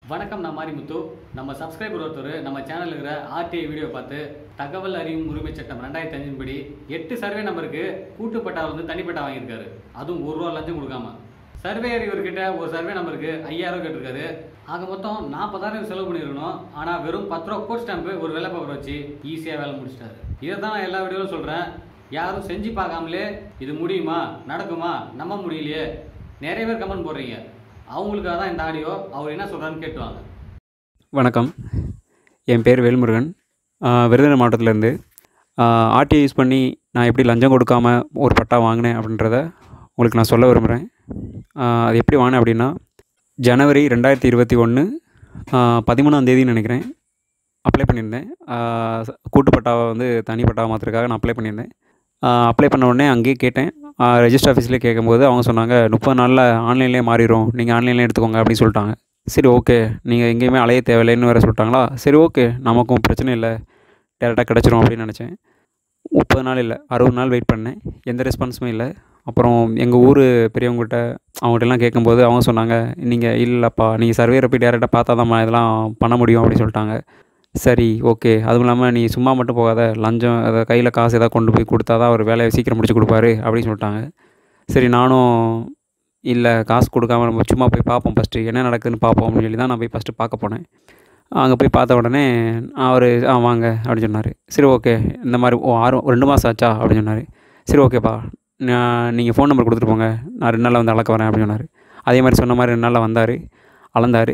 வணக்கம் நான் மாரிமுத்து நம்ம சப்ஸ்கிரைபர் ஒருத்தர் நம்ம சேனலில் இருக்கிற ஆர்டிஐ வீடியோ பார்த்து தகவல் அறியும் உரிமை சட்டம் ரெண்டாயிரத்தி அஞ்சின் படி எட்டு சர்வே நம்பருக்கு கூட்டுப்பட்டா வந்து தனிப்பட்டா வாங்கியிருக்காரு அதுவும் ஒரு ரூபா லஞ்சம் கொடுக்காம சர்வேயர் இவர்கிட்ட ஒரு சர்வே நம்பருக்கு ஐயாயிரம் கேட்டிருக்காரு ஆக மொத்தம் நாற்பதாயிரம் செலவு பண்ணியிருக்கணும் ஆனால் வெறும் பத்து ரூபா கோட் ஸ்டாம்பு ஒரு வெள்ளை பேப்பர் வச்சு ஈஸியாக வேலை முடிச்சிட்டாரு இதை தான் நான் எல்லா வீடியோவும் சொல்கிறேன் யாரும் செஞ்சு பார்க்காமலே இது முடியுமா நடக்குமா நம்ப முடியலையே நிறைய பேர் கமெண்ட் போடுறீங்க அவங்களுக்காக தான் இந்த ஆடியோ அவர் என்ன சொல்கிறான்னு கேட்டுவாங்க வணக்கம் என் பேர் வேல்முருகன் ஆஹ் விருதுநகர் மாவட்டத்திலேருந்து ஆர்டிஐ யூஸ் பண்ணி நான் எப்படி லஞ்சம் கொடுக்காம ஒரு பட்டா வாங்கினேன் அப்படின்றத உங்களுக்கு நான் சொல்ல விரும்புகிறேன் ஆஹ் அது எப்படி வாங்கினேன் அப்படின்னா ஜனவரி ரெண்டாயிரத்தி இருபத்தி ஒன்று பதிமூணாம் தேதின்னு நினைக்கிறேன் அப்ளை பண்ணியிருந்தேன் ஆஹ் ச- கூட்டு பட்டாவை வந்து தனி பட்டாவை மாற்றுறதுக்காக நான் அப்ளை பண்ணியிருந்தேன் அப்ளை பண்ண உடனே அங்கேயே கேட்டேன் ரெஜிஸ்டர் ஆஃபீஸ்லேயே கேட்கும்போது அவங்க சொன்னாங்க முப்பது நாளில் ஆன்லைன்லேயே மாறிடும் நீங்கள் ஆன்லைன்லேயே எடுத்துக்கோங்க அப்படின்னு சொல்லிட்டாங்க சரி ஓகே நீங்கள் எங்கேயுமே அலைய தேவையில்லைன்னு வேறு சொல்லிட்டாங்களா சரி ஓகே நமக்கும் பிரச்சனை இல்லை டேரெக்டாக கிடச்சிரும் அப்படின்னு நினச்சேன் முப்பது நாள் இல்லை அறுபது நாள் வெயிட் பண்ணேன் எந்த ரெஸ்பான்ஸுமே இல்லை அப்புறம் எங்கள் ஊர் பெரியவங்ககிட்ட அவங்ககிட்டலாம் கேட்கும்போது அவங்க சொன்னாங்க நீங்கள் இல்லைப்பா நீங்கள் சர்வேரை போய் டேரெக்டாக பார்த்தா தான் இதெல்லாம் பண்ண முடியும் அப்படின்னு சொல்லிட்டாங்க சரி ஓகே அதுவும் இல்லாமல் நீ சும்மா மட்டும் போகாத லஞ்சம் அதை கையில் காசு ஏதாவது கொண்டு போய் கொடுத்தா தான் அவர் வேலையை சீக்கிரம் முடிச்சு கொடுப்பாரு அப்படின்னு சொல்லிட்டாங்க சரி நானும் இல்லை காசு கொடுக்காம நம்ம சும்மா போய் பார்ப்போம் ஃபஸ்ட்டு என்ன நடக்குதுன்னு பார்ப்போம் அப்படின்னு சொல்லி தான் நான் போய் ஃபஸ்ட்டு பார்க்க போனேன் அங்கே போய் பார்த்த உடனே அவர் ஆ வாங்க அப்படின்னு சொன்னார் சரி ஓகே இந்த மாதிரி ஓ ஆறு ஒரு ரெண்டு மாதம் ஆச்சா அப்படின்னு சொன்னார் சரி ஓகேப்பா நான் நீங்கள் ஃபோன் நம்பர் கொடுத்துட்டு போங்க நான் ரெண்டு நாளில் வந்து அளக்க வரேன் அப்படின்னு சொன்னார் அதே மாதிரி சொன்ன மாதிரி ரெண்டு நாளில் வந்தார் அளந்தார்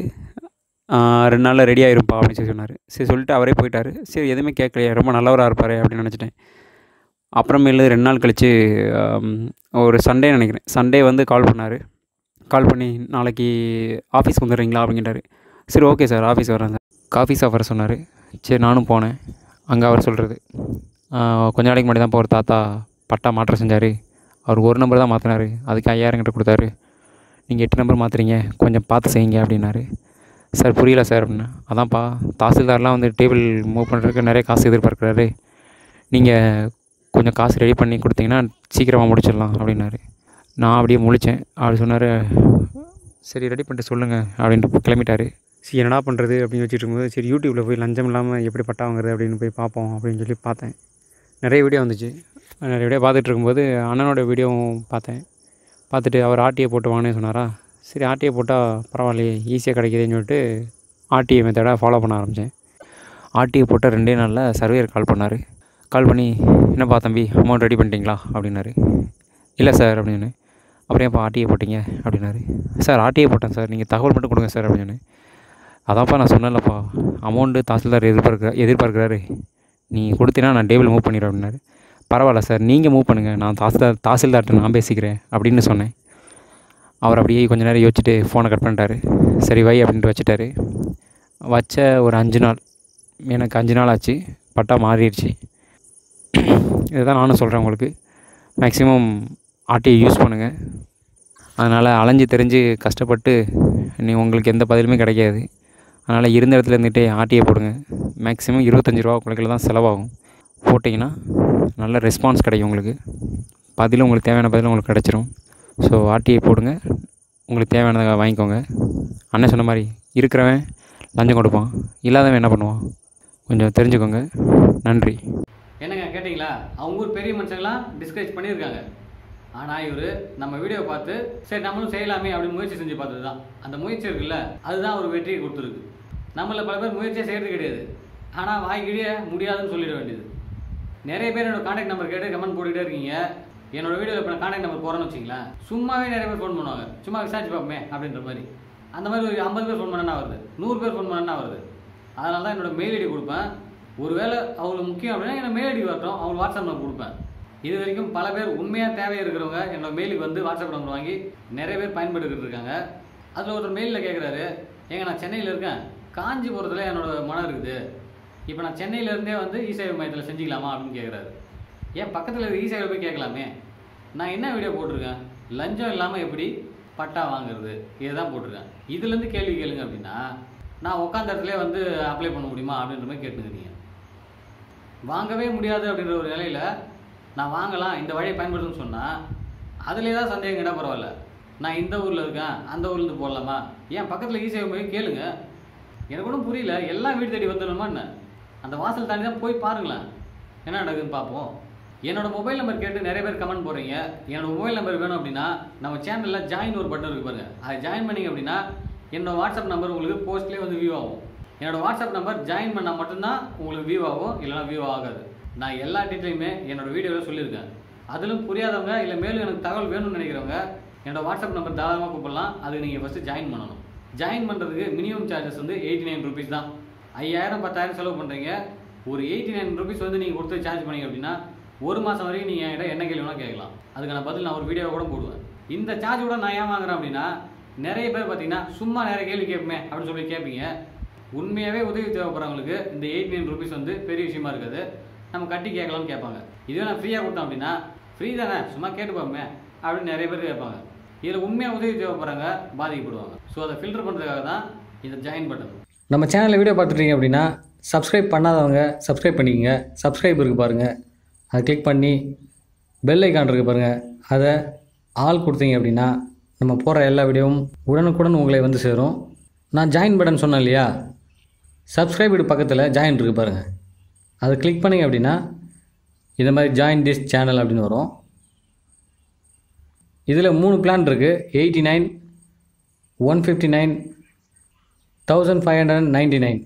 ரெண்டு நாளில் ரெடி ஆயிருப்பா அப்படின்னு சொல்லி சொன்னார் சரி சொல்லிட்டு அவரே போயிட்டார் சரி எதுவுமே கேட்கலையே ரொம்ப நல்லவராக இருப்பார் அப்படின்னு நினச்சிட்டேன் அப்புறமேலு ரெண்டு நாள் கழித்து ஒரு சண்டே நினைக்கிறேன் சண்டே வந்து கால் பண்ணார் கால் பண்ணி நாளைக்கு ஆஃபீஸ் வந்துடுறீங்களா அப்படிங்கிட்டாரு சரி ஓகே சார் ஆஃபீஸ் வரேன் சார் காஃபி சாப்பிட்ற சொன்னார் சரி நானும் போனேன் அங்கே அவர் சொல்கிறது கொஞ்ச நாளைக்கு முன்னாடி தான் இப்போ ஒரு தாத்தா பட்டா மாற்றம் செஞ்சார் அவர் ஒரு நம்பர் தான் மாற்றினாரு அதுக்கு ஐயாயிரம் கிட்ட கொடுத்தாரு நீங்கள் எட்டு நம்பர் மாற்றுறீங்க கொஞ்சம் பார்த்து செய்யுங்க அப்படின்னாரு சார் புரியல சார் அப்படின்னா அதான்ப்பா தாசில்தார்லாம் வந்து டேபிள் மூவ் பண்ணுறதுக்கு நிறைய காசு எதிர்பார்க்குறாரு நீங்கள் கொஞ்சம் காசு ரெடி பண்ணி கொடுத்தீங்கன்னா சீக்கிரமாக முடிச்சிடலாம் அப்படின்னாரு நான் அப்படியே முழித்தேன் அவர் சொன்னார் சரி ரெடி பண்ணிட்டு சொல்லுங்கள் அப்படின்ட்டு கிளம்பிட்டாரு சரி என்னடா பண்ணுறது அப்படின்னு வச்சுட்டு இருக்கும்போது சரி யூடியூப்பில் போய் லஞ்சம் இல்லாமல் எப்படி பட்டா வாங்குறது அப்படின்னு போய் பார்ப்போம் அப்படின்னு சொல்லி பார்த்தேன் நிறைய வீடியோ வந்துச்சு நிறைய வீடியோ பார்த்துட்டு இருக்கும்போது அண்ணனோட வீடியோவும் பார்த்தேன் பார்த்துட்டு அவர் ஆர்டிஐ போட்டு வாங்கினே சொன்னாரா சரி ஆர்டிஐ போட்டால் பரவாயில்லையே ஈஸியாக கிடைக்குதுன்னு சொல்லிட்டு ஆர்டிஐ மெத்தடாக ஃபாலோ பண்ண ஆரம்பித்தேன் ஆர்டிஐ போட்ட ரெண்டே நாளில் சர்வேயர் கால் பண்ணார் கால் பண்ணி என்னப்பா தம்பி அமௌண்ட் ரெடி பண்ணிட்டீங்களா அப்படின்னாரு இல்லை சார் அப்படின்னு அப்புறம் ஏன்ப்பா ஆர்டிஐ போட்டீங்க அப்படின்னாரு சார் ஆர்டிஐ போட்டேன் சார் நீங்கள் தகவல் மட்டும் கொடுங்க சார் அப்படின்னு அதான்ப்பா நான் சொன்னேன்லப்பா அமௌண்ட்டு தாசில்தார் எதிர்பார்க்க எதிர்பார்க்குறாரு நீ கொடுத்தீங்கன்னா நான் டேபிள் மூவ் பண்ணிடுறேன் அப்படின்னாரு பரவாயில்ல சார் நீங்கள் மூவ் பண்ணுங்கள் நான் தாசில்தார் தாசில்தார்கிட்ட நான் பேசிக்கிறேன் அப்படின்னு சொன்னேன் அவர் அப்படியே கொஞ்ச நேரம் யோசிச்சுட்டு ஃபோனை கட் பண்ணிட்டாரு சரி வை அப்படின்ட்டு வச்சுட்டாரு வச்ச ஒரு அஞ்சு நாள் எனக்கு அஞ்சு நாள் ஆச்சு பட்டா மாறிடுச்சு இதுதான் நானும் சொல்கிறேன் உங்களுக்கு மேக்ஸிமம் ஆர்டிஐ யூஸ் பண்ணுங்கள் அதனால் அலைஞ்சு தெரிஞ்சு கஷ்டப்பட்டு நீ உங்களுக்கு எந்த பதிலுமே கிடைக்காது அதனால் இருந்த இடத்துல இருந்துகிட்டே ஆர்டிஐ போடுங்க மேக்ஸிமம் இருபத்தஞ்சி ரூபா குறைக்கல தான் செலவாகும் போட்டிங்கன்னா நல்ல ரெஸ்பான்ஸ் கிடைக்கும் உங்களுக்கு பதிலும் உங்களுக்கு தேவையான பதிலும் உங்களுக்கு கிடச்சிரும் ஸோ ஆர்டிஐ போடுங்க உங்களுக்கு தேவையானதை வாங்கிக்கோங்க அண்ணன் சொன்ன மாதிரி இருக்கிறவன் லஞ்சம் கொடுப்பான் இல்லாதவன் என்ன பண்ணுவான் கொஞ்சம் தெரிஞ்சுக்கோங்க நன்றி என்னங்க கேட்டிங்களா அவங்க ஊர் பெரிய மனுஷங்களாம் டிஸ்கரேஜ் பண்ணியிருக்காங்க ஆனால் இவர் நம்ம வீடியோ பார்த்து சரி நம்மளும் செய்யலாமே அப்படின்னு முயற்சி செஞ்சு பார்த்தது தான் அந்த முயற்சி இருக்குல்ல அதுதான் ஒரு வெற்றியை கொடுத்துருக்கு நம்மள பல பேர் முயற்சியே செய்கிறது கிடையாது ஆனால் வாய்க்கிடியே முடியாதுன்னு சொல்லிட வேண்டியது நிறைய பேர் என்னோட காண்டாக்ட் நம்பர் கேட்டு கமெண்ட் போட்டுக்கிட்டே இருக்கீங்க என்னோட வீடியோவில் இப்போ நான் காண்டாக்ட் நம்பர் போகிறேன்னு வச்சிங்களேன் சும்மாவே நிறைய பேர் ஃபோன் பண்ணுவாங்க சும்மா விசாரிச்சு பார்ப்போமே அப்படின்ற மாதிரி அந்த மாதிரி ஒரு ஐம்பது பேர் ஃபோன் பண்ணனா வருது நூறு பேர் ஃபோன் பண்ணனா வருது அதனால தான் என்னோட மெயில் ஐடி கொடுப்பேன் ஒருவேளை அவங்களுக்கு முக்கியம் அப்படின்னா என்னோட மெயில் ஐடி வரட்டும் அவங்க வாட்ஸ்அப் நம்பர் கொடுப்பேன் இது வரைக்கும் பல பேர் உண்மையாக தேவை இருக்கிறவங்க என்னோட மெயிலுக்கு வந்து வாட்ஸ்அப் நம்பர் வாங்கி நிறைய பேர் பயன்படுத்திட்டு இருக்காங்க அதில் ஒருத்தர் மெயிலில் கேட்குறாரு ஏங்க நான் சென்னையில் இருக்கேன் காஞ்சிபுரத்தில் என்னோட மனம் இருக்குது இப்போ நான் சென்னையில இருந்தே வந்து இ சேவை மையத்தில் செஞ்சுக்கலாமா அப்படின்னு கேட்குறாரு ஏன் பக்கத்தில் இருக்க இ சேவை போய் கேட்கலாமே நான் என்ன வீடியோ போட்டிருக்கேன் லஞ்சம் இல்லாமல் எப்படி பட்டா வாங்குறது இதுதான் போட்டிருக்கேன் இதுலேருந்து கேள்வி கேளுங்க அப்படின்னா நான் உட்காந்த இடத்துல வந்து அப்ளை பண்ண முடியுமா அப்படின்ற மாதிரி கேட்டுக்கிறீங்க வாங்கவே முடியாது அப்படின்ற ஒரு நிலையில் நான் வாங்கலாம் இந்த வழியை பயன்படுத்துன்னு சொன்னால் அதில் ஏதாவது சந்தேகம் கேட்டால் பரவாயில்ல நான் இந்த ஊரில் இருக்கேன் அந்த ஊர்லேருந்து போடலாமா ஏன் பக்கத்தில் ஈஸியாக போய் கேளுங்க எனக்கு ஒன்றும் புரியல எல்லாம் வீடு தேடி வந்துடணுமா என்ன அந்த வாசல் தாண்டி தான் போய் பாருங்களேன் என்ன நடக்குதுன்னு பார்ப்போம் என்னோட மொபைல் நம்பர் கேட்டு நிறைய பேர் கமெண்ட் போடுறீங்க என்னோட மொபைல் நம்பர் வேணும் அப்படின்னா நம்ம சேனலில் ஜாயின் ஒரு பட்டன் இருக்கு பாருங்க அதை ஜாயின் பண்ணீங்க அப்படின்னா என்னோட வாட்ஸ்அப் நம்பர் உங்களுக்கு போஸ்ட்லேயே வந்து வியூ ஆகும் என்னோட வாட்ஸ்அப் நம்பர் ஜாயின் பண்ணால் மட்டும்தான் உங்களுக்கு வியூ ஆகும் இல்லைனா வியூ ஆகாது நான் எல்லா டீட்டெயிலுமே என்னோட வீடியோவில் சொல்லியிருக்கேன் அதிலும் புரியாதவங்க இல்லை மேலும் எனக்கு தகவல் வேணும்னு நினைக்கிறவங்க என்னோட வாட்ஸ்அப் நம்பர் தாராளமாக கூப்பிடலாம் அதுக்கு நீங்கள் ஃபஸ்ட்டு ஜாயின் பண்ணணும் ஜாயின் பண்ணுறதுக்கு மினிமம் சார்ஜஸ் வந்து எயிட்டி நைன் ருபீஸ் தான் ஐயாயிரம் பத்தாயிரம் செலவு பண்ணுறீங்க ஒரு எயிட்டி நைன் ருபீஸ் வந்து நீங்கள் கொடுத்து சார்ஜ் பண்ணீங்க அப்படின்னா ஒரு மாதம் வரைக்கும் நீங்கள் என்கிட்ட என்ன கேள்வி வேணால் கேட்கலாம் அதுக்கான பதில் நான் ஒரு வீடியோ கூட போடுவேன் இந்த சார்ஜ் கூட நான் ஏன் வாங்குறேன் அப்படின்னா நிறைய பேர் பார்த்தீங்கன்னா சும்மா நிறைய கேள்வி கேட்பேன் அப்படின்னு சொல்லி கேட்பீங்க உண்மையாகவே உதவி தேவைப்படுறவங்களுக்கு இந்த எயிட் நைன் ருபீஸ் வந்து பெரிய விஷயமா இருக்காது நம்ம கட்டி கேட்கலாம்னு கேட்பாங்க இதுவே நான் ஃப்ரீயாக கொடுத்தோம் அப்படின்னா ஃப்ரீ தானே சும்மா கேட்டு பார்ப்போமே அப்படின்னு நிறைய பேர் கேட்பாங்க இதில் உண்மையாக உதவி தேவைப்படுறாங்க பாதிக்கப்படுவாங்க ஸோ அதை ஃபில்டர் பண்ணுறதுக்காக தான் இந்த ஜாயின் பட்டன் நம்ம சேனலில் வீடியோ பார்த்துட்டீங்க அப்படின்னா சப்ஸ்கிரைப் பண்ணாதவங்க சப்ஸ்கிரைப் பண்ணிக்கங்க சப்ஸ்கிரைப் இருக்குது பாருங்கள் அதை கிளிக் பண்ணி பெல் ஐக்கான் இருக்குது பாருங்கள் அதை ஆல் கொடுத்தீங்க அப்படின்னா நம்ம போடுற எல்லா வீடியோவும் உடனுக்குடன் உங்களை வந்து சேரும் நான் ஜாயின் பட்டன் சொன்னேன் இல்லையா சப்ஸ்கிரைப் பக்கத்தில் ஜாயின் இருக்குது பாருங்கள் அதை கிளிக் பண்ணிங்க அப்படின்னா இந்த மாதிரி ஜாயின் திஸ் சேனல் அப்படின்னு வரும் இதில் மூணு பிளான் இருக்குது eighty nine one fifty nine thousand five hundred ninety nine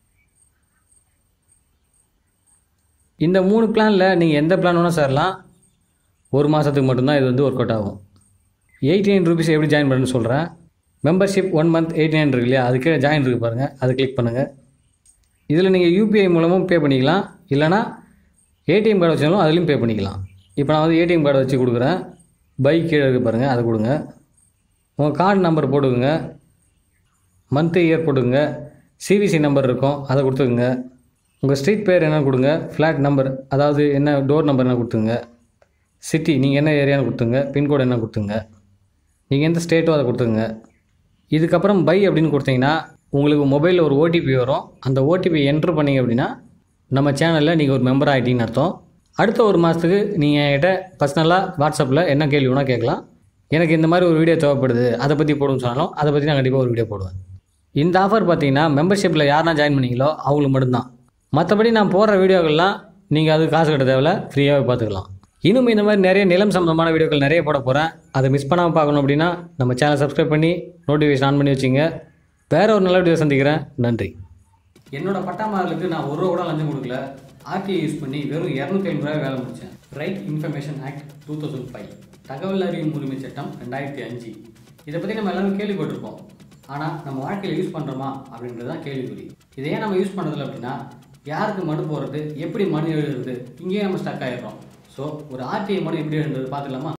இந்த மூணு பிளானில் நீங்கள் எந்த பிளான் வேணால் சேரலாம் ஒரு மாதத்துக்கு மட்டும்தான் இது வந்து ஒர்க் அவுட் ஆகும் எயிட்டி நைன் ருபீஸ் எப்படி ஜாயின் பண்ணுன்னு சொல்கிறேன் membership one month eighty nine இருக்கு இல்லையா அதுக்கு ஜாயின் இருக்குது பாருங்கள் அதை கிளிக் பண்ணுங்கள் இதில் நீங்கள் யூபிஐ மூலமும் பே பண்ணிக்கலாம் இல்லைனா ஏடிஎம் கார்டு வச்சாலும் அதுலேயும் பே பண்ணிக்கலாம் இப்போ நான் வந்து ஏடிஎம் கார்டு வச்சு கொடுக்குறேன் பைக் கீழே இருக்கு பாருங்கள் அதை கொடுங்க உங்கள் கார்டு நம்பர் போட்டுக்குங்க மந்த்து இயர் போட்டுக்குங்க சிவிசி நம்பர் இருக்கும் அதை கொடுத்துக்குங்க உங்கள் ஸ்ட்ரீட் பேர் என்ன கொடுங்க ஃப்ளாட் நம்பர் அதாவது என்ன டோர் நம்பர் என்ன கொடுத்துங்க சிட்டி நீங்கள் என்ன ஏரியான்னு கொடுத்துங்க பின்கோடு என்ன கொடுத்துங்க நீங்கள் எந்த ஸ்டேட்டோ அதை கொடுத்துங்க இதுக்கப்புறம் பை அப்படின்னு கொடுத்தீங்கன்னா உங்களுக்கு மொபைலில் ஒரு ஓடிபி வரும் அந்த ஓடிபி என்ட்ரு பண்ணீங்க அப்படின்னா நம்ம சேனலில் நீங்கள் ஒரு மெம்பர் ஆகிட்டீங்கன்னு அர்த்தம் அடுத்த ஒரு மாதத்துக்கு நீங்கள் என்கிட்ட பர்சனலாக வாட்ஸ்அப்பில் என்ன கேள்வி வேணால் கேட்கலாம் எனக்கு இந்த மாதிரி ஒரு வீடியோ தேவைப்படுது அதை பற்றி போடுன்னு சொன்னாலும் அதை பற்றி நான் கண்டிப்பாக ஒரு வீடியோ போடுவேன் இந்த ஆஃபர் பார்த்தீங்கன்னா மெம்பர்ஷிப்பில் யாரெல்லாம் ஜாயின் பண்ணீங்களோ அவங்களுக்கு மட்டும்தான் மற்றபடி நான் போடுற வீடியோக்கள்லாம் நீங்கள் அது காசு கட்ட தேவையில்ல ஃப்ரீயாகவே பார்த்துக்கலாம் இன்னும் இந்த மாதிரி நிறைய நிலம் சம்மந்தமான வீடியோக்கள் நிறைய போட போகிறேன் அதை மிஸ் பண்ணாமல் பார்க்கணும் அப்படின்னா நம்ம சேனல் சப்ஸ்கிரைப் பண்ணி நோட்டிஃபிகேஷன் ஆன் பண்ணி வச்சுங்க வேற ஒரு நல்ல வீடியோ சந்திக்கிறேன் நன்றி என்னோட பட்டாமார்களுக்கு நான் ஒரு ரூபா கூட லஞ்சம் கொடுக்கல ஆர்டிஐ யூஸ் பண்ணி வெறும் இரநூத்தி ஐம்பது ரூபாய் வேலை முடித்தேன் right information act two thousand five தகவல் அறியும் உரிமை சட்டம் ரெண்டாயிரத்தி அஞ்சு இதை பற்றி நம்ம எல்லாரும் கேள்விப்பட்டிருப்போம் ஆனால் நம்ம வாழ்க்கையில் யூஸ் பண்ணுறோமா அப்படின்றது தான் கேள்விக்குறி இதை ஏன் நம்ம யூஸ் பண்ணுறதில்ல அப்படின்னா யாருக்கு மனு போடுறது எப்படி மனு எழுதுறது இங்கேயே நம்ம ஸ்டக் ஆயிடுறோம் ஸோ ஒரு ஆர்டிஐ மனு எப்படி எழுதுறது பார்த்துக்கலாமா